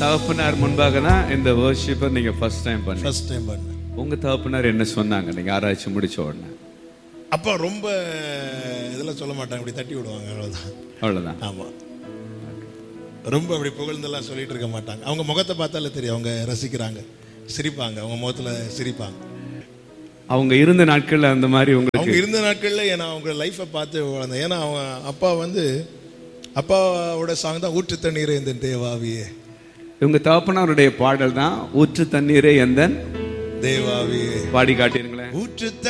தகப்பனார் முன்பாக தான் இந்த வர்ஷிப்பை நீங்க ஃபர்ஸ்ட் டைம் பண்ணீங்க ஃபர்ஸ்ட் டைம் பண்ணேன் உங்க தகப்பனார் என்ன சொன்னாங்க நீங்க ஆராய்ச்சி முடிச்ச உடனே அப்பா ரொம்ப இதெல்லாம் சொல்ல மாட்டாங்க இப்படி தட்டி விடுவாங்க அவ்வளோதான் அவ்வளவுதான் ஆமாம் ரொம்ப அப்படி புகழ்ந்தெல்லாம் சொல்லிட்டு இருக்க மாட்டாங்க அவங்க முகத்தை பார்த்தாலே தெரியும் அவங்க ரசிக்கிறாங்க சிரிப்பாங்க அவங்க முகத்தில் சிரிப்பாங்க அவங்க இருந்த நாட்கள்ல அந்த மாதிரி உங்களுக்கு அவங்க இருந்த நாட்களில் ஏன்னா அவங்க லைஃப்பை பார்த்து வளர்ந்தேன் ஏன்னா அவங்க அப்பா வந்து அப்பாவோட சாங் தான் ஊற்று தண்ணீர் இந்த தேவாவியே இவங்க தகப்பனாருடைய பாடல் தான் ஊற்று தண்ணீரே எந்தன் தேவாவியே பாடி காட்டிருங்களேன் ஊற்று